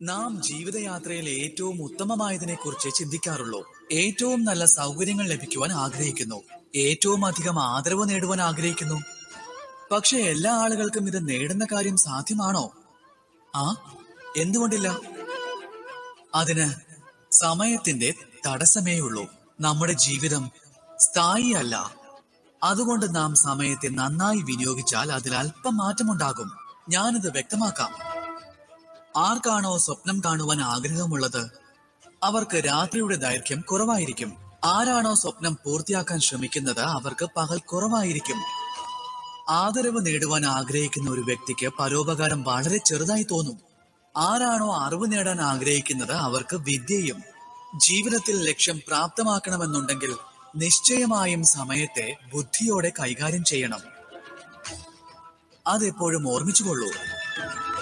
നാം ജീവിതയാത്രയിൽ ഏറ്റവും ഉത്തമമായതിനെ കുറിച്ച് ചിന്തിക്കാറുള്ളൂ ഏറ്റവും നല്ല സൗകര്യങ്ങൾ ലഭിക്കുവാൻ ആഗ്രഹിക്കുന്നു ഏറ്റവും അധികം ആദരവ് നേടുവാൻ ആഗ്രഹിക്കുന്നു പക്ഷെ എല്ലാ ആളുകൾക്കും ഇത് നേടുന്ന കാര്യം സാധ്യമാണോ ആ എന്തുകൊണ്ടില്ല അതിന് സമയത്തിന്റെ തടസ്സമേയുള്ളൂ നമ്മുടെ ജീവിതം സ്ഥായിയല്ല അതുകൊണ്ട് നാം സമയത്തെ നന്നായി വിനിയോഗിച്ചാൽ അതിൽ അല്പം മാറ്റമുണ്ടാകും ഞാനിത് വ്യക്തമാക്കാം ആർക്കാണോ സ്വപ്നം കാണുവാൻ ആഗ്രഹമുള്ളത് അവർക്ക് രാത്രിയുടെ ദൈർഘ്യം കുറവായിരിക്കും ആരാണോ സ്വപ്നം പൂർത്തിയാക്കാൻ ശ്രമിക്കുന്നത് അവർക്ക് പകൽ കുറവായിരിക്കും ആദരവ് നേടുവാൻ ആഗ്രഹിക്കുന്ന ഒരു വ്യക്തിക്ക് പരോപകാരം വളരെ ചെറുതായി തോന്നും ആരാണോ അറിവ് നേടാൻ ആഗ്രഹിക്കുന്നത് അവർക്ക് വിദ്യയും ജീവിതത്തിൽ ലക്ഷ്യം പ്രാപ്തമാക്കണമെന്നുണ്ടെങ്കിൽ നിശ്ചയമായും സമയത്തെ ബുദ്ധിയോടെ കൈകാര്യം ചെയ്യണം അതെപ്പോഴും ഓർമ്മിച്ചുകൊള്ളൂ